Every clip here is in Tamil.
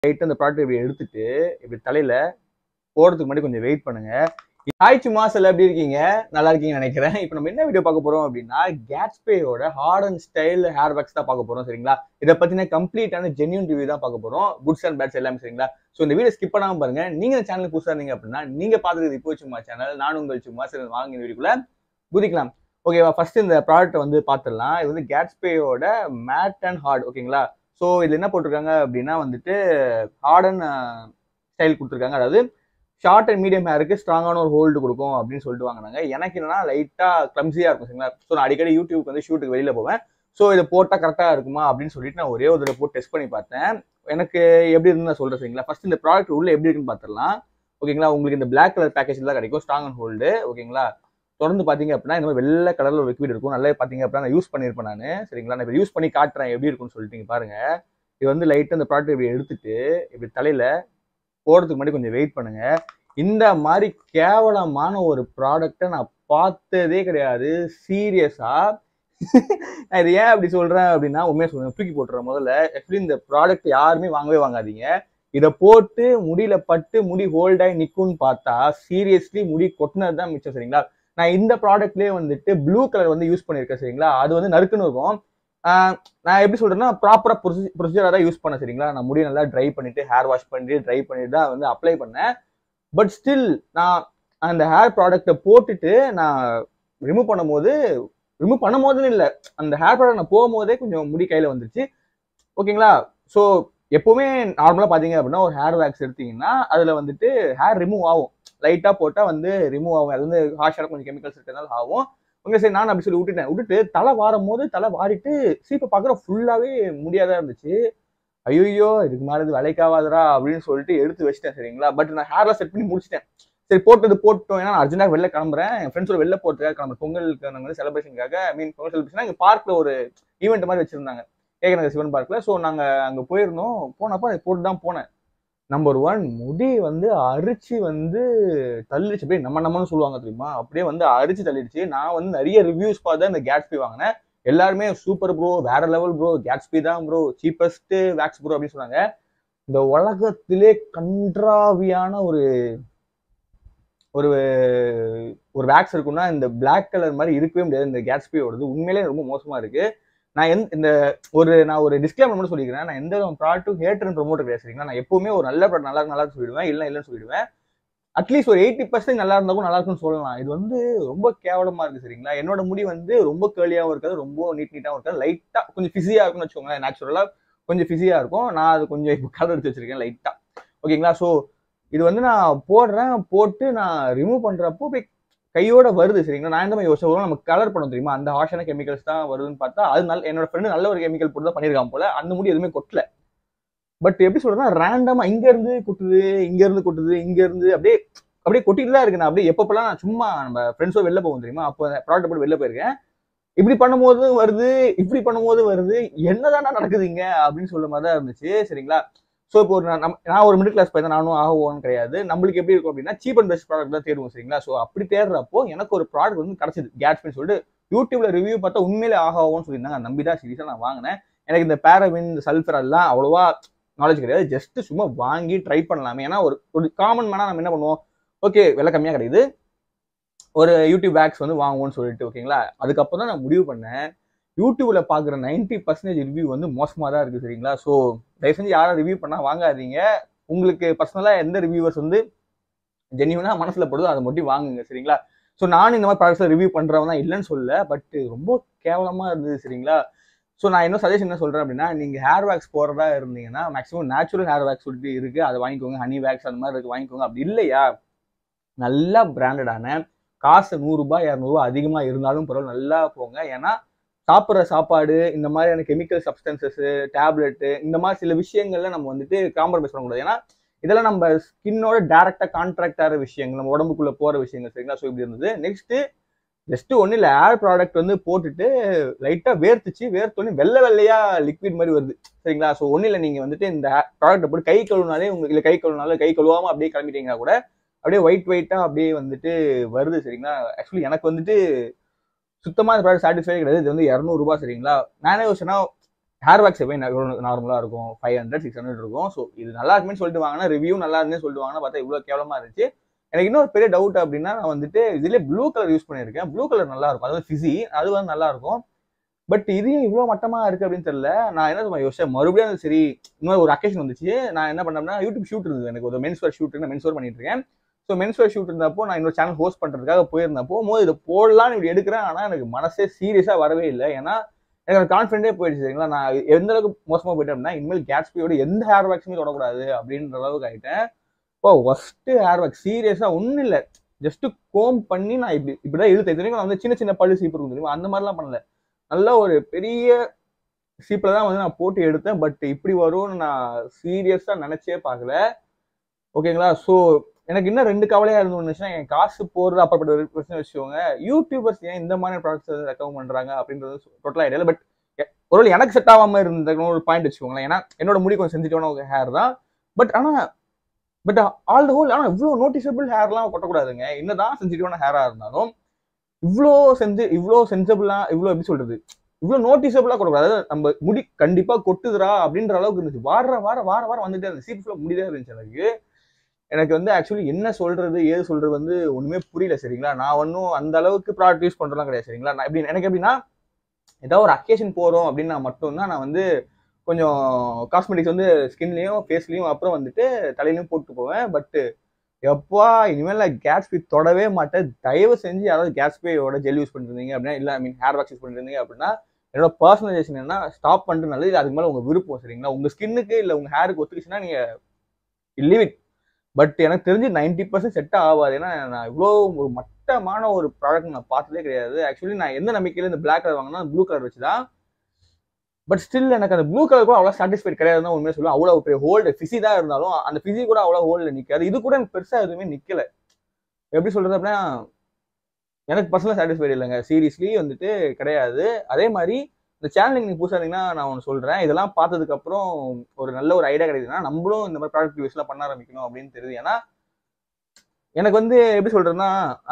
ரைட்டு அந்த ப்ராடக்ட் இப்படி எடுத்துட்டு இப்படி தலையில போடுறதுக்கு முன்னாடி கொஞ்சம் வெயிட் பண்ணுங்க ஹாய் சும்மா செல் எப்படி இருக்கீங்க நல்லா இருக்கீங்கன்னு நினைக்கிறேன் இப்போ நம்ம என்ன வீடியோ பார்க்க போறோம் அப்படின்னா கேட்ஸ்பேயோட hard and style hair wax தான் பார்க்க போறோம் சரிங்களா இதை பத்தின கம்ப்ளீட்டான ஜென்யூன் ரிவ்யூ தான் பார்க்க போறோம் குட்ஸ் அண்ட் பேட்ஸ் எல்லாமே சரிங்களா ஸோ இந்த வீடியோ ஸ்கிப் பண்ணாம பாருங்க நீங்க இந்த சேனல் புதுசா இருந்தீங்க அப்படின்னா நீங்க பார்த்துக்கிறது இப்போ சும்மா சேனல் நான் உங்கள் சும்மா சரி வாங்க இந்த வீடியோக்குள்ள குதிக்கலாம் ஓகேவா ஃபர்ஸ்ட் இந்த ப்ராடக்ட் வந்து பார்த்துடலாம் இது வந்து கேட்ஸ்பேயோட மேட் அண்ட் ஹார்ட் ஓகேங்களா ஸோ இதுல என்ன போட்டிருக்காங்க அப்படின்னா வந்துட்டு ஹார்ட் அண்ட் ஸ்டைல் கொடுத்துருக்காங்க அதாவது ஷார்ட் அண்ட் மீடியம் ஹேருக்கு ஸ்ட்ராங்கான ஒரு ஹோல்டு கொடுக்கும் அப்படின்னு சொல்லிட்டு வாங்கினாங்க எனக்கு என்னன்னா லைட்டாக கிளம்ஸியாக இருக்கும் சரிங்களா ஸோ நான் அடிக்கடி யூடியூப்க்கு வந்து ஷூட்டுக்கு வெளியில் போவேன் ஸோ இதை போட்டால் கரெக்டாக இருக்குமா அப்படின்னு சொல்லிட்டு நான் ஒரே ஒரு தடவை போட்டு டெஸ்ட் பண்ணி பார்த்தேன் எனக்கு எப்படி இருக்குன்னு நான் சொல்கிறேன் சரிங்களா ஃபர்ஸ்ட் இந்த ப்ராடக்ட் உள்ள எப்படி இருக்குன்னு பார்த்துடலாம் ஓகேங்களா உங்களுக்கு இந்த பிளாக் கலர் பேக்கேஜ் தான் கிடைக்கும் ஸ்ட்ராங் அண்ட் ஹோல்டு ஓகேங்களா தொடர்ந்து பார்த்தீங்க அப்படின்னா இந்த மாதிரி வெள்ளை கலரில் ஒரு லிக்விட் இருக்கும் நல்லா பார்த்தீங்க அப்படின்னா நான் யூஸ் பண்ணியிருப்பேன் நான் சரிங்களா நான் இப்போ யூஸ் பண்ணி காட்டுறேன் எப்படி இருக்கும்னு சொல்லிட்டு இங்க பாருங்க இது வந்து லைட்டாக இந்த ப்ராடக்ட் இப்படி எடுத்துட்டு இப்படி தலையில போடுறதுக்கு முன்னாடி கொஞ்சம் வெயிட் பண்ணுங்க இந்த மாதிரி கேவலமான ஒரு ப்ராடக்டை நான் பார்த்ததே கிடையாது சீரியஸா நான் இது ஏன் அப்படி சொல்றேன் அப்படின்னா உண்மையா சொல்றேன் தூக்கி போட்டுறேன் முதல்ல ஆக்சுவலி இந்த ப்ராடக்ட் யாருமே வாங்கவே வாங்காதீங்க இதை போட்டு முடியில பட்டு முடி ஹோல்டாகி நிக்கும்னு பார்த்தா சீரியஸ்லி முடி கொட்டினது தான் மிச்சம் சரிங்களா நான் இந்த ப்ராடக்ட்லேயே வந்துட்டு ப்ளூ கலர் வந்து யூஸ் பண்ணியிருக்கேன் சரிங்களா அது வந்து நறுக்குன்னு இருக்கும் ஆஹ் நான் எப்படி சொல்றேன்னா ப்ராப்பரா ப்ரொசீஜராக தான் யூஸ் பண்ணேன் சரிங்களா நான் முடியை நல்லா ட்ரை பண்ணிட்டு ஹேர் வாஷ் பண்ணிட்டு ட்ரை பண்ணிட்டு தான் வந்து அப்ளை பண்ணேன் பட் ஸ்டில் நான் அந்த ஹேர் ப்ராடக்ட்டை போட்டுட்டு நான் ரிமூவ் பண்ணும்போது ரிமூவ் பண்ணும் போதுன்னு இல்லை அந்த ஹேர் ப்ராடக்ட் நான் போகும்போதே கொஞ்சம் முடி கையில் வந்துருச்சு ஓகேங்களா ஸோ எப்பவுமே நார்மலாக பார்த்தீங்க அப்படின்னா ஒரு ஹேர் வேக்ஸ் எடுத்தீங்கன்னா அதில் வந்துட்டு ஹேர் ரிமூவ் ஆகும் லைட்டாக போட்டால் வந்து ரிமூவ் ஆகும் அது வந்து ஹார்ஷாக கொஞ்சம் கெமிக்கல்ஸ் இருக்கிறதுனால ஆகும் உங்க சரி நான் அப்படி சொல்லி விட்டுட்டேன் விட்டுட்டு தலை வாரும் போது தலை வாரிட்டு சீப்பை பார்க்குற ஃபுல்லாகவே முடியாதா இருந்துச்சு ஐயோ இதுக்கு மேலே இது விலைக்காவாதரா அப்படின்னு சொல்லிட்டு எடுத்து வச்சிட்டேன் சரிங்களா பட் நான் ஹேர்லாம் செட் பண்ணி முடிச்சிட்டேன் சரி போட்டது போட்டோம் ஏன்னா நான் அர்ஜென்ட்டாக வெளில கிளம்புறேன் என் ஃப்ரெண்ட்ஸோட வெளில போகிறதுக்காக கிளம்புறேன் பொங்கலுக்கு நாங்கள் வந்து செலிப்ரேஷனுக்காக ஐ மீன் பொங்கல் செலிப்ரேஷன் இங்கே பார்க்கில் ஒரு ஈவெண்ட் மாதிரி வச்சிருந்தாங்க ஏகநகர் சிவன் பார்க்கில் ஸோ நாங்கள் அங்கே போயிருந்தோம் போனப்போ அதை போட்டு தான் போனேன் நம்பர் ஒன் முடி வந்து அரிச்சு வந்து தள்ளிடுச்சு அப்படியே நம்ம நம்மன்னு சொல்லுவாங்க தெரியுமா அப்படியே வந்து அரிச்சு தள்ளிடுச்சு நான் வந்து நிறைய ரிவ்யூஸ் பார்த்து இந்த கேட்ஸ்பி வாங்கினேன் எல்லாருமே சூப்பர் ப்ரோ வேற லெவல் ப்ரோ கேட்ஸ்பி தான் ப்ரோ சீப்பஸ்ட் வேக்ஸ் ப்ரோ அப்படின்னு சொன்னாங்க இந்த உலகத்திலே கன்றாவியான ஒரு ஒரு ஒரு வேக்ஸ் இருக்குன்னா இந்த பிளாக் கலர் மாதிரி இருக்கவே முடியாது இந்த கேட்ஸ்பியோடது உண்மையிலே ரொம்ப மோசமா இருக்கு நான் எந்த இந்த ஒரு நான் ஒரு டிஸ்கிளைமர் மட்டும் சொல்லிக்கிறேன் நான் எந்த ப்ராடக்ட்டும் ஹேட்டர் ப்ரொமோட்டர் கிடையாது சரிங்களா நான் எப்பவுமே ஒரு நல்ல ப்ராடக்ட் நல்லா இருக்கு நல்லா சொல்லிடுவேன் இல்லை இல்லைன்னு சொல்லிடுவேன் அட்லீஸ்ட் ஒரு எயிட்டி பர்சன்ட் நல்லா இருந்தாலும் நல்லா இருக்கும்னு சொல்லலாம் இது வந்து ரொம்ப கேவலமா இருக்கு சரிங்களா என்னோட முடி வந்து ரொம்ப கேர்லியாகவும் இருக்காது ரொம்ப நீட் நீட்டாகவும் இருக்காது லைட்டா கொஞ்சம் ஃபிஸியா இருக்கும்னு வச்சுக்கோங்களேன் நேச்சுரலா கொஞ்சம் ஃபிஸியா இருக்கும் நான் அது கொஞ்சம் இப்போ கலர் எடுத்து வச்சிருக்கேன் லைட்டா ஓகேங்களா ஸோ இது வந்து நான் போடுறேன் போட்டு நான் ரிமூவ் பண்றப்போ போய் கையோட வருது சரிங்களா நான் எந்த மாதிரி யோசிச்சு நம்ம கலர் பண்ண தெரியுமா அந்த ஹாஷான கெமிக்கல்ஸ் தான் வருதுன்னு பார்த்தா அது நல்ல என்னோட ஃப்ரெண்டு நல்ல ஒரு கெமிக்கல் போட்டு தான் பண்ணியிருக்கான் போல அந்த முடி எதுவுமே கொட்டல பட் எப்படி சொல்றேன்னா ரேண்டமா இங்க இருந்து கொட்டுது இங்க இருந்து கொட்டுது இங்க இருந்து அப்படியே அப்படியே கொட்டிட்டு தான் இருக்கு நான் அப்படியே எப்பப்பெல்லாம் நான் சும்மா நம்ம ஃப்ரெண்ட்ஸோ வெளில போவோம் தெரியுமா அப்போ ப்ராடக்ட் போட்டு வெளில போயிருக்கேன் இப்படி பண்ணும்போது வருது இப்படி பண்ணும்போது வருது என்னதானா நடக்குதுங்க அப்படின்னு சொல்ல மாதிரி தான் இருந்துச்சு சரிங்களா ஸோ இப்போ ஒரு நான் நான் ஒரு மிடில் கிளாஸ் பையன் நானும் ஆகுவோன்னு கிடையாது நம்மளுக்கு எப்படி இருக்கும் அப்படின்னா சீப் அண்ட் பெஸ்ட் ப்ராடக்ட் தான் தேடுவோம் சரிங்களா ஸோ அப்படி தேடுறப்போ எனக்கு ஒரு ப்ராடக்ட் வந்து கிடைச்சது கேட்ஸ்பின்னு சொல்லிட்டு யூடியூப்ல ரிவ்யூ பார்த்தா உண்மையிலே ஆகாவோன்னு சொல்லியிருந்தாங்க நம்பி தான் சீரியஸாக நான் வாங்கினேன் எனக்கு இந்த பேரவின் இந்த சல்ஃபர் எல்லாம் அவ்வளோவா நாலேஜ் கிடையாது ஜஸ்ட் சும்மா வாங்கி ட்ரை பண்ணலாமே ஏன்னா ஒரு ஒரு காமன் மேனா நம்ம என்ன பண்ணுவோம் ஓகே விலை கம்மியாக கிடைக்குது ஒரு யூடியூப் பேக்ஸ் வந்து வாங்குவோம்னு சொல்லிட்டு ஓகேங்களா அதுக்கப்புறம் தான் நான் முடிவு பண்ணேன் யூடியூப்ல பார்க்குற நைன்டி பர்சன்டேஜ் ரிவ்யூ வந்து மோசமாக தான் இருக்குது சரிங்களா ஸோ தயவு செஞ்சு யாரும் ரிவ்யூ பண்ணால் வாங்காதீங்க உங்களுக்கு பர்சனலாக எந்த ரிவ்யூவர்ஸ் வந்து ஜென்யூனாக மனசில் படுதோ அதை மட்டும் வாங்குங்க சரிங்களா ஸோ நானும் இந்த மாதிரி ப்ராடக்ட்ஸில் ரிவ்யூ பண்ணுறவன் தான் இல்லைன்னு சொல்லல பட் ரொம்ப கேவலமாக இருந்தது சரிங்களா ஸோ நான் என்ன சஜஷன் என்ன சொல்கிறேன் அப்படின்னா நீங்கள் ஹேர் வேக்ஸ் போடுறதா இருந்தீங்கன்னா மேக்ஸிமம் நேச்சுரல் ஹேர் வேக்ஸ் சொல்லிட்டு இருக்குது அதை வாங்கிக்கோங்க ஹனி வேக்ஸ் அந்த மாதிரி இருக்கு வாங்கிக்கோங்க அப்படி இல்லையா நல்லா பிராண்டடான காசு நூறுரூபா இரநூறுபா அதிகமாக இருந்தாலும் பரவாயில்ல நல்லா போங்க ஏன்னா சாப்பிட்ற சாப்பாடு இந்த மாதிரியான கெமிக்கல் சப்ஸ்டன்சஸ் டேப்லெட்டு இந்த மாதிரி சில விஷயங்கள்ல நம்ம வந்துட்டு காம்ப்ரமைஸ் பண்ணக்கூடாது ஏன்னா இதெல்லாம் நம்ம ஸ்கின்னோட டேரக்டா கான்ட்ராக்ட் ஆகிற விஷயங்கள் நம்ம உடம்புக்குள்ள போற விஷயங்கள் சரிங்களா ஸோ இப்படி இருந்தது நெக்ஸ்ட் ஜஸ்ட் ஒன்றும் இல்லை ஏர் ப்ராடக்ட் வந்து போட்டுட்டு லைட்டாக வேர்த்துச்சு வேர்த்தோடனே வெள்ளை வெள்ளையா லிக்விட் மாதிரி வருது சரிங்களா ஸோ ஒன்றும் இல்லை நீங்கள் வந்துட்டு இந்த ப்ராடக்ட்டை போட்டு கை கழுவினாலே உங்களுக்கு இல்லை கை கழுவினாலும் கை கழுவாம அப்படியே கிளம்பிட்டீங்கன்னா கூட அப்படியே ஒயிட் ஒயிட்டாக அப்படியே வந்துட்டு வருது சரிங்களா ஆக்சுவலி எனக்கு வந்துட்டு சுத்தமாக இந்த ப்ராடக்ட் சாட்டிஸ்ஃபை கிடையாது இது வந்து இரநூறுபா சரிங்களா நானே யோசனா ஹேர் வேக்ஸ் எப்பயும் நார்மலா இருக்கும் ஃபைவ் ஹண்ட்ரட் சிக்ஸ் ஹண்ட்ரட் இருக்கும் ஸோ இது நல்லா இருக்குன்னு சொல்லிட்டு வாங்கினா ரிவ்யூ நல்லா இருந்துன்னு சொல்லிட்டு வாங்கினா பார்த்தா இவ்வளோ கேவலமா இருந்துச்சு எனக்கு இன்னொரு பெரிய டவுட் அப்படின்னா நான் வந்துட்டு இதுலேயே ப்ளூ கலர் யூஸ் பண்ணியிருக்கேன் ப்ளூ கலர் நல்லா இருக்கும் அது வந்து ஃபிசி அது வந்து நல்லா இருக்கும் பட் இதையும் இவ்வளோ மட்டமா இருக்கு அப்படின்னு தெரியல நான் என்ன தெரியுமா யோசிச்சேன் மறுபடியும் அது சரி இன்னொரு ஒரு அக்கேஷன் வந்துச்சு நான் என்ன பண்ணேன்னா யூடியூப் ஷூட் இருந்தது எனக்கு ஒரு மென்ஸ் வேர் ஷூட் நான் மென்ஸ் வேர் பண்ணிட்டு இருக்கேன் ஸோ மென்ஸ் வேர் ஷூட் இருந்தப்போ நான் இன்னொரு சேனல் ஹோஸ்ட் பண்றதுக்காக போயிருந்தப்போ போது இதை போடலாம்னு இப்படி எடுக்கிறேன் ஆனால் எனக்கு மனசே சீரியஸா வரவே இல்லை ஏன்னா எனக்கு கான்ஃபிடென்ட்டே போயிடுச்சு சரிங்களா நான் எந்த அளவுக்கு மோசமா போயிட்டேன் அப்படின்னா இனிமேல் கேட்ஸ்பியோட எந்த ஹேர் வேக்ஸுமே தொடக்கூடாது அப்படின்ற அளவுக்கு ஆயிட்டேன் இப்போ ஃபர்ஸ்ட் ஹேர் வேக்ஸ் சீரியஸா ஒன்றும் இல்லை ஜஸ்ட் கோம் பண்ணி நான் இப்படி இப்படிதான் இழுத்து தெரியும் நான் வந்து சின்ன சின்ன பல்லு சீப்பு இருக்கும் தெரியுமா அந்த மாதிரிலாம் பண்ணல நல்ல ஒரு பெரிய சீப்பில் தான் வந்து நான் போட்டு எடுத்தேன் பட் இப்படி வரும்னு நான் சீரியஸா நினைச்சே பார்க்கல ஓகேங்களா ஸோ எனக்கு இன்னும் ரெண்டு கவலையா இருந்துச்சுன்னா என் காசு போறது அப்பப்பட்ட ஒரு பிரச்சனை வச்சுக்கோங்க யூடியூபர்ஸ் ஏன் இந்த மாதிரி ப்ராடக்ட்ஸ் வந்து ரெக்கமெண்ட் பண்றாங்க அப்படின்றது டோட்டலா ஐடியா பட் ஒருவேளை எனக்கு செட் ஆகாம இருந்த ஒரு பாயிண்ட் வச்சுக்கோங்களேன் ஏன்னா என்னோட முடி கொஞ்சம் சென்சிட்டிவான ஒரு ஹேர் தான் பட் ஆனா பட் ஆல் த ஹோல் ஆனா இவ்வளோ நோட்டிசபிள் ஹேர்லாம் கொட்டக்கூடாதுங்க என்னதான் சென்சிட்டிவான ஹேரா இருந்தாலும் இவ்வளோ சென்சி இவ்வளோ சென்சிபிளா இவ்வளோ எப்படி சொல்றது இவ்வளோ நோட்டிசபிளா கொட்டக்கூடாது அதாவது நம்ம முடி கண்டிப்பா கொட்டுதுரா அப்படின்ற அளவுக்கு இருந்துச்சு வார வார வார வாரம் வந்துட்டே இருந்துச்சு சீட் ஃபுல்லாக முடிதே இருந்துச்சு எனக்கு எனக்கு வந்து ஆக்சுவலி என்ன சொல்றது ஏது சொல்றது வந்து ஒண்ணுமே புரியல சரிங்களா நான் ஒன்றும் அந்த அளவுக்கு ப்ராடக்ட் யூஸ் பண்றதுலாம் கிடையாது சரிங்களா நான் எப்படி எனக்கு எப்படின்னா ஏதாவது ஒரு அக்கேஷன் போறோம் அப்படின்னு நான் மட்டும்தான் நான் வந்து கொஞ்சம் காஸ்மெட்டிக்ஸ் வந்து ஸ்கின்லயும் ஃபேஸ்லயும் அப்புறம் வந்துட்டு தலையிலயும் போட்டு போவேன் பட் எப்பா இனிமேல் நான் கேட்ஸ்பே தொடவே மாட்டேன் தயவு செஞ்சு யாராவது கேட்ஸ்பேயோட ஜெல் யூஸ் பண்ணிருந்தீங்க அப்படின்னா இல்லை I mean hair wash use பண்ணிருந்தீங்க அப்படின்னா என்னோட பர்சனலைசேஷன் என்ன ஸ்டாப் பண்ணிட்டு நல்லது அதுக்கு மேலே உங்க விருப்பம் சரிங்களா உங்க ஸ்கின்னுக்கு இல்லை உங்க ஹேருக்கு ஒத்துக்குச்சுன்னா நீங்க லீவ் இட் பட் எனக்கு தெரிஞ்சு நைன்டி பர்சன்ட் செட் ஆகாது ஏன்னா நான் இவ்வளோ ஒரு மட்டமான ஒரு ப்ராடக்ட் நான் பார்த்ததே கிடையாது ஆக்சுவலி நான் எந்த நம்பிக்கையில் இந்த பிளாக் கலர் வாங்கினா ப்ளூ கலர் வச்சு தான் பட் ஸ்டில் எனக்கு அந்த ப்ளூ கலர் கூட அவ்வளோ சாட்டிஸ்ஃபைட் கிடையாது தான் உண்மையாக சொல்லுவேன் அவ்வளோ பெரிய ஹோல்டு ஃபிசி தான் இருந்தாலும் அந்த ஃபிசி கூட அவ்வளோ ஹோல்டு நிற்காது இது கூட எனக்கு பெருசாக எதுவுமே நிற்கல எப்படி சொல்றது அப்படின்னா எனக்கு பர்சனலாக சாட்டிஸ்ஃபைட் இல்லைங்க சீரியஸ்லி வந்துட்டு கிடையாது அதே மாதிரி இந்த சேனலுக்கு நீங்க புதுசாக இருந்தீங்கன்னா நான் ஒன்று சொல்றேன் இதெல்லாம் பார்த்ததுக்கு அப்புறம் ஒரு நல்ல ஒரு ஐடியா கிடைக்குதுன்னா நம்மளும் இந்த மாதிரி ப்ராடக்ட் ரிவ்யூஸ்லாம் பண்ண ஆரம்பிக்கணும் அப்படின்னு தெரியுது ஏன்னா எனக்கு வந்து எப்படி சொல்றேன்னா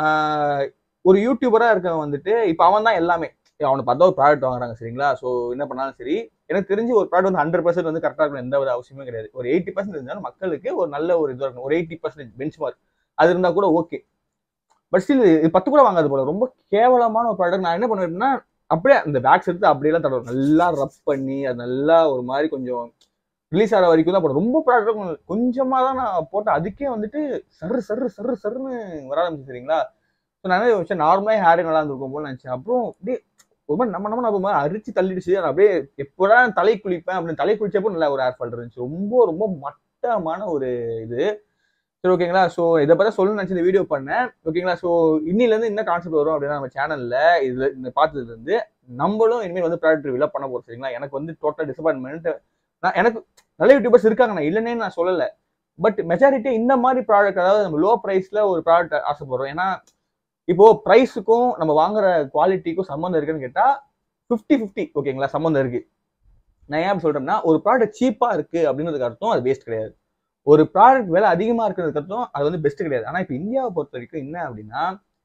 ஒரு யூடியூபரா இருக்கவன் வந்துட்டு இப்போ அவன் தான் எல்லாமே அவனை பார்த்தா ஒரு ப்ராடக்ட் வாங்குறாங்க சரிங்களா ஸோ என்ன பண்ணாலும் சரி எனக்கு தெரிஞ்சு ஒரு ப்ராடக்ட் வந்து ஹண்ட்ரட் பர்சன்ட் வந்து கரெக்டாக இருக்கணும் எந்த ஒரு அவசியமே கிடையாது ஒரு எயிட்டி பர்சன்ட் இருந்தாலும் மக்களுக்கு ஒரு நல்ல ஒரு இதுவாக இருக்கணும் ஒரு எயிட்டி பர்சன்டேஜ் பெஞ்ச் மார்க் அது இருந்தால் கூட ஓகே பட் ஸ்டில் இது பத்து கூட வாங்காது போல ரொம்ப கேவலமான ஒரு ப்ராடக்ட் நான் என்ன பண்ணுவேன்னா அப்படியே அந்த பேக்ஸ் எடுத்து அப்படியெல்லாம் தடவும் நல்லா ரப் பண்ணி அது நல்லா ஒரு மாதிரி கொஞ்சம் ரிலீஸ் ஆகிற வரைக்கும் தான் போடும் ரொம்ப ப்ராடக்ட் கொஞ்சமாக தான் நான் போட்டேன் அதுக்கே வந்துட்டு சரு சரு சரு சருன்னு வர ஆரம்பிச்சு சரிங்களா ஸோ நான் என்ன யோசிச்சேன் நார்மலாக ஹேரே நல்லா இருந்திருக்கும் போல நினச்சேன் அப்புறம் அப்படியே ஒரு மாதிரி நம்ம நம்ம நம்ம அரிச்சு தள்ளிடுச்சு நான் அப்படியே எப்போடா தலை குளிப்பேன் அப்படின்னு தலை குளிச்சப்போ நல்லா ஒரு ஹேர் ஃபால் இருந்துச்சு ரொம்ப ரொம்ப மட்டமான ஒரு இது சரி ஓகேங்களா ஸோ இதை பற்றி சொல்லணும்னு நினச்சி இந்த வீடியோ பண்ணேன் ஓகேங்களா ஸோ இன்னிலேருந்து என்ன கான்செப்ட் வரும் அப்படின்னா நம்ம சேனலில் இதில் இந்த பார்த்ததுல இருந்து நம்மளும் இனிமேல் வந்து ப்ராடக்ட் ரிவ்யூலாம் பண்ண போகிறோம் சரிங்களா எனக்கு வந்து டோட்டல் டிசப்பாயின்மெண்ட் நான் எனக்கு நல்ல யூடியூபர்ஸ் இருக்காங்க நான் இல்லைன்னே நான் சொல்லலை பட் மெஜாரிட்டி இந்த மாதிரி ப்ராடக்ட் அதாவது நம்ம லோ ப்ரைஸில் ஒரு ப்ராடக்ட் ஆசைப்படுறோம் ஏன்னா இப்போ ப்ரைஸுக்கும் நம்ம வாங்குற குவாலிட்டிக்கும் சம்மந்தம் இருக்குன்னு கேட்டால் ஃபிஃப்டி ஃபிஃப்டி ஓகேங்களா சம்மந்தம் இருக்கு நான் ஏன் சொல்றேன்னா ஒரு ப்ராடக்ட் சீப்பாக இருக்கு அப்படின்றதுக்கு அர்த்தம் அது வேஸ்ட் கிடையாது ஒரு ப்ராடக்ட் விலை அதிகமாக இருக்கிறதுக்கு அர்த்தம் அது வந்து பெஸ்ட் கிடையாது ஆனால் இப்போ இந்தியாவை பொறுத்த வரைக்கும் என்ன அப்படின்னா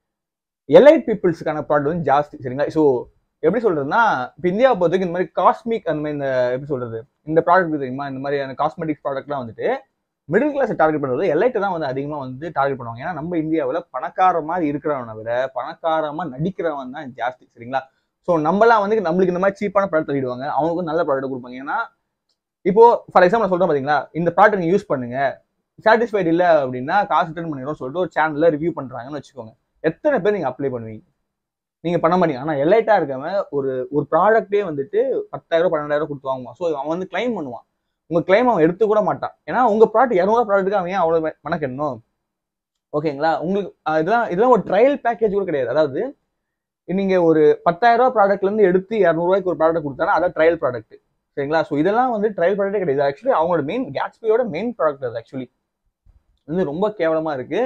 எலைட் பீப்புள்ஸுக்கான ப்ராடக்ட் வந்து ஜாஸ்தி சரிங்களா ஸோ எப்படி சொல்றதுன்னா இப்போ இந்தியாவை பொறுத்த வரைக்கும் இந்த மாதிரி காஸ்மிக் அந்த மாதிரி இந்த எப்படி சொல்றது இந்த ப்ராடக்ட் தெரியுமா இந்த மாதிரியான காஸ்மெட்டிக்ஸ் ப்ராடக்ட்லாம் வந்துட்டு மிடில் கிளாஸ் டார்கெட் பண்ணுறது எலைட்டை தான் வந்து அதிகமாக வந்து டார்கெட் பண்ணுவாங்க ஏன்னா நம்ம இந்தியாவில் பணக்கார மாதிரி இருக்கிறவனை விட பணக்காரமாக நடிக்கிறவன் தான் ஜாஸ்தி சரிங்களா ஸோ நம்மளாம் வந்து நம்மளுக்கு இந்த மாதிரி சீப்பான ப்ராடக்ட் தள்ளிடுவாங்க அவனுக்கு நல்ல ப்ராடக்ட் கொடுப்பாங்க ஏன்னா இப்போ ஃபார் எக்ஸாம்பிள் சொல்றேன் பாத்தீங்களா இந்த ப்ராடக்ட் நீங்க யூஸ் பண்ணுங்க சாட்டிஸ்ஃபைட் இல்லை அப்படின்னா காசு ரிட்டர்ன் பண்ணிடுறோம் சொல்லிட்டு ஒரு சேனல்ல ரிவ்யூ பண்றாங்கன்னு வச்சுக்கோங்க எத்தனை பேர் நீங்க அப்ளை பண்ணுவீங்க நீங்க பண்ண மாட்டீங்க ஆனா எலைட்டா இருக்கவன் ஒரு ஒரு ப்ராடக்ட்டே வந்துட்டு பத்தாயிரம் பன்னெண்டாயிரம் கொடுத்து வாங்குவான் ஸோ அவன் வந்து கிளைம் பண்ணுவான் உங்க கிளைம் அவன் எடுத்து கூட மாட்டான் ஏன்னா உங்க ப்ராடக்ட் இரநூறு ப்ராடக்ட்டுக்கு அவன் ஏன் அவ்வளவு மனக்கணும் ஓகேங்களா உங்களுக்கு இதெல்லாம் இதெல்லாம் ஒரு ட்ரையல் பேக்கேஜ் கூட கிடையாது அதாவது நீங்க ஒரு பத்தாயிரம் ரூபாய் ப்ராடக்ட்ல இருந்து எடுத்து இரநூறுவாய்க்கு ஒரு ப்ராடக்ட் கொடுத்தானா அதான் ட்ரையல் ப்ராடக்ட் சரிங்களா ஸோ இதெல்லாம் வந்து ட்ரையல் ப்ராடக்டே கிடையாது ஆக்சுவலி அவங்களோட மெயின் கேட்ஸ்பியோட மெயின் ப்ராடக்ட் அது ஆக்சுவலி வந்து ரொம்ப கேவலமா இருக்கு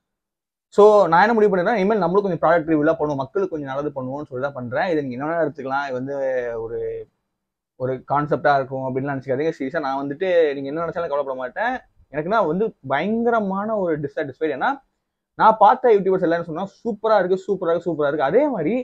ஸோ நான் என்ன முடிவு பண்ணேன்னா இனிமேல் நம்மளும் கொஞ்சம் ப்ராடக்ட் ரிவ்யூலாம் பண்ணுவோம் மக்களுக்கு கொஞ்சம் நல்லது பண்ணுவோம்னு சொல்லி தான் பண்றேன் இதை நீங்க என்ன எடுத்துக்கலாம் இது வந்து ஒரு ஒரு கான்செப்டா இருக்கும் அப்படின்னு நினச்சிக்காதீங்க சீரியஸாக நான் வந்துட்டு நீங்க என்ன நினைச்சாலும் கவலைப்பட மாட்டேன் எனக்குன்னா வந்து பயங்கரமான ஒரு டிஸாட்டிஸ்ஃபைட் ஏன்னா நான் பார்த்த யூடியூபர்ஸ் எல்லாரும் சொன்னா சூப்பரா இருக்கு சூப்பரா இருக்கு சூப்பரா இருக்கு அதே மாதிரி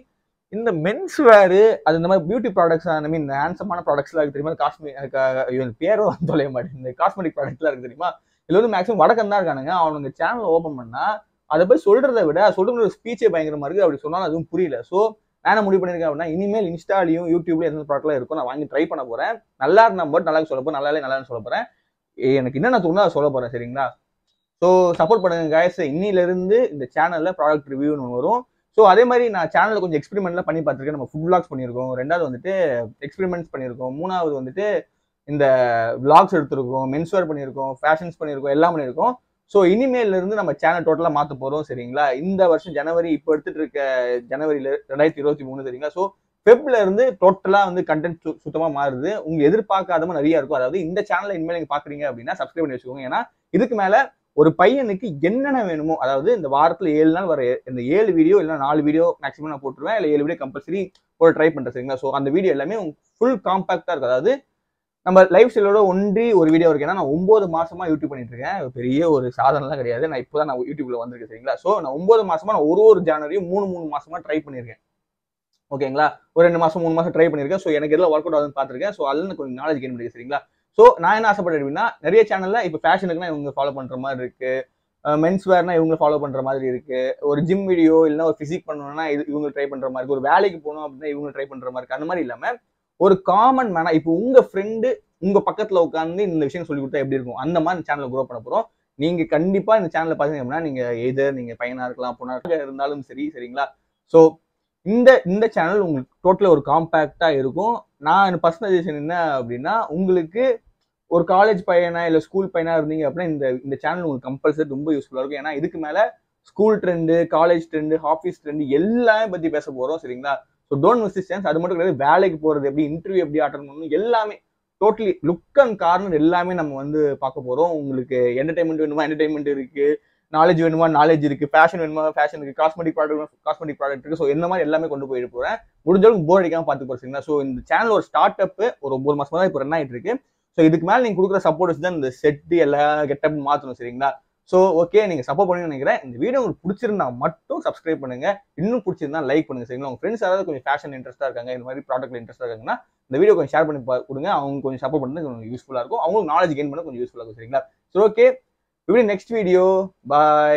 இந்த மென்ஸ் வேரு அது இந்த மாதிரி பியூட்டி ப்ராடக்ட்ஸ் அந்த மீன் இந்த ஹேண்ட்ஸமான ப்ராடக்ட்ஸ்லாம் இருக்கு தெரியுமா காஸ்மெட்டிக் பேரும் தொலைய மாட்டேன் இந்த காஸ்மெட்டிக் ப்ராடக்ட்லாம் இருக்கு தெரியுமா இதுல வந்து மேக்ஸிமம் வடக்கம் தான் இருக்கானுங்க அவனுங்க சேனல் ஓப்பன் பண்ணா அதை போய் சொல்றதை விட சொல்ற ஒரு ஸ்பீச்சே பயங்கரமா இருக்கு அப்படி சொன்னாலும் அதுவும் புரியல ஸோ நான் என்ன முடிவு பண்ணிருக்கேன் அப்படின்னா இனிமேல் இன்ஸ்டாலையும் யூடியூப்ல எந்த ப்ராடக்ட்லாம் இருக்கும் நான் வாங்கி ட்ரை பண்ண போறேன் நல்லா இருந்தா மட்டும் நல்லா சொல்ல போறேன் நல்லா இல்லை நல்லா சொல்ல போறேன் ஏ, எனக்கு என்னென்ன தோணுதோ அதை சொல்ல போறேன் சரிங்களா ஸோ சப்போர்ட் பண்ணுங்க guys இன்னில இருந்து இந்த சேனல்ல ப்ராடக்ட் ரிவ்யூன்னு ஒன்று வரும் ஸோ அதே மாதிரி நான் சேனல்ல கொஞ்சம் எக்ஸ்பெரிமெண்ட்லாம் பண்ணி பார்த்துருக்கேன் நம்ம ஃபுட் vlogs பண்ணியிருக்கோம் ரெண்டாவது வந்துட்டு எக்ஸ்பெரிமெண்ட்ஸ் பண்ணியிருக்கோம் மூணாவது வந்துட்டு இந்த vlogs எடுத்திருக்கோம் மென்ஸ்வேர் பண்ணியிருக்கோம் ஃபேஷன்ஸ் பண்ணியிருக்கோம் எல்லாம் பண்ணியிருக்கோம் ஸோ இனிமேல இருந்து நம்ம சேனல் டோட்டலாக மாற்ற போறோம் சரிங்களா இந்த வருஷம் ஜனவரி இப்போ எடுத்துட்டு இருக்க ஜனவரியில ரெண்டாயிரத்தி இருபத்தி மூணு சரிங்களா ஸோ ஃபெப்ல இருந்து டோட்டலா வந்து கண்டென்ட் சுத்தமா மாறுது உங்க எதிர்பார்க்காத மாதிரி நிறைய இருக்கும் அதாவது இந்த சேனலை இனிமேல் நீங்க பாக்குறீங்க அப்படின்னா சப்ஸ்கிரைப் பண்ணி வச்சுக்கோங்க ஏன்னா இதுக்கு மேல ஒரு பையனுக்கு என்னென்ன வேணுமோ அதாவது இந்த வாரத்துல ஏழு நாள் வர இந்த ஏழு வீடியோ இல்லைன்னா நாலு வீடியோ மேக்ஸிமம் நான் போட்டுருவேன் இல்லை ஏழு வீடியோ கம்பல்சரி போட ட்ரை பண்றேன் சரிங்களா ஸோ அந்த வீடியோ எல்லாமே ஃபுல் காம்பாக்டா இருக்கு அதாவது நம்ம லைஃப் ஸ்டைலோட ஒன்றி ஒரு வீடியோ இருக்கு ஏன்னா நான் ஒன்பது மாசமா யூடியூப் பண்ணிட்டு இருக்கேன் பெரிய ஒரு சாதனைலாம் கிடையாது நான் இப்போதான் நான் யூடியூப்ல வந்திருக்கேன் சரிங்களா ஸோ நான் ஒன்பது மாசமா நான் ஒரு ஒரு ஜானரியும் மூணு மூணு மாசமா ட்ரை பண்ணியிருக்கேன் ஓகேங்களா ஒரு ரெண்டு மாசம் மூணு மாசம் ட்ரை பண்ணியிருக்கேன் ஸோ எனக்கு எல்லாம் ஒர்க் அவுட் ஆகுதுன்னு பார்த்துருக்கேன் ஸோ அதில் எனக்கு கொஞ்சம் நாலேஜ் கெயின் பண்ணிருக்கேன் சரிங்களா ஸோ நான் என்ன ஆசைப்பட்டேன் அப்படின்னா நிறைய சேனல்ல இப்போ ஃபேஷனுக்குனா இவங்க ஃபாலோ பண்ற மாதிரி இருக்கு மென்ஸ் வேர்னா இவங்க ஃபாலோ பண்ற மாதிரி இருக்கு ஒரு ஜிம் வீடியோ இல்லைன்னா ஒரு பிசிக் பண்ணணும்னா இது இவங்க ட்ரை பண்ற மாதிரி இருக்கு ஒரு வேலைக்கு போகணும் அப்படின்னா இவங்க ட்ரை பண்ற மாதிரி இருக்கு அந்த மாதிரி இல்லாம ஒரு காமன் மேனா இப்போ உங்க ஃப்ரெண்டு உங்க பக்கத்துல உட்காந்து இந்த விஷயம் சொல்லி கொடுத்தா எப்படி இருக்கும் அந்த மாதிரி சேனலை க்ரோ பண்ண போறோம் நீங்க கண்டிப்பா இந்த சேனல்ல பாத்தீங்க அப்படின்னா நீங்க எதர் நீங்க பையனா இருக்கலாம் பொண்ணா இருந்தாலும் சரி சரிங்களா ஸோ இந்த இந்த சேனல் உங்களுக்கு டோட்டலாக ஒரு காம்பேக்டா இருக்கும் நான் பர்சனலைசேஷன் என்ன அப்படின்னா உங்களுக்கு ஒரு காலேஜ் பையனா இல்லை ஸ்கூல் பையனா இருந்தீங்க அப்படின்னா இந்த இந்த சேனல் உங்களுக்கு கம்பல்சரி ரொம்ப யூஸ்ஃபுல்லாக இருக்கும் ஏன்னா இதுக்கு மேலே school trend college trend office trend எல்லாமே பற்றி பேச போகிறோம் சரிங்களா ஸோ டோன்ட் மிஸ் சான்ஸ் அது மட்டும் கிடையாது வேலைக்கு போகிறது எப்படி இன்டர்வியூ எப்படி அட்டன் பண்ணணும் எல்லாமே டோட்டலி லுக் அண்ட் கார்னர் எல்லாமே நம்ம வந்து பார்க்க போகிறோம் உங்களுக்கு என்டர்டைன்மெண்ட் வேணுமா என்டர்டைன்மெண்ட் இருக்கு நாலேஜ் வேணுமா நாலேஜ் இருக்கு ஃபேஷன் வேணுமா ஃபேஷன் இருக்கு காஸ்மெட்டிக் ப்ராடக்ட் காஸ்மெட்டிக் ப்ராடக்ட் இருக்கு ஸோ இந்த மாதிரி எல்லாமே கொண்டு போயிட்டு போறேன் முடிஞ்ச அளவுக்கு போர் அடிக்காம பார்த்து போறீங்களா ஸோ இந்த சேனல் ஒரு ஸ்டார்ட் அப் ஒரு ஒன்பது மாசமா தான் இப்போ ரன் ஆயிட்டு இருக்கு ஸோ இதுக்கு மேல நீங்க கொடுக்குற சப்போர்ட் தான் இந்த செட் எல்லா கெட்டப் மாத்தணும் சரிங்களா ஸோ ஓகே நீங்க சப்போர்ட் பண்ணி நினைக்கிறேன் இந்த வீடியோ உங்களுக்கு பிடிச்சிருந்தா மட்டும் சப்ஸ்கிரைப் பண்ணுங்க இன்னும் பிடிச்சிருந்தா லைக் பண்ணுங்க சரிங்களா உங்க ஃப்ரெண்ட்ஸ் யாராவது கொஞ்சம் ஃபேஷன் இன்ட்ரெஸ்டா இருக்காங்க இந்த மாதிரி ப்ராடக்ட்ல இன்ட்ரெஸ்டா இருக்காங்கன்னா இந்த வீடியோ கொஞ்சம் ஷேர் பண்ணி பா- கொடுங்க அவங்க கொஞ்சம் சப்போர்ட் பண்ணது கொஞ்சம் யூஸ்ஃபுல்லா இருக்கும் அவங்களுக்கு நாலேஜ் கெயின் பண்ண கொஞ்சம் யூஸ்ஃபுல்லா இருக்கும் சரிங்களா ஸோ ஓகே இப்படி நெக்ஸ்ட் வீடியோ பாய்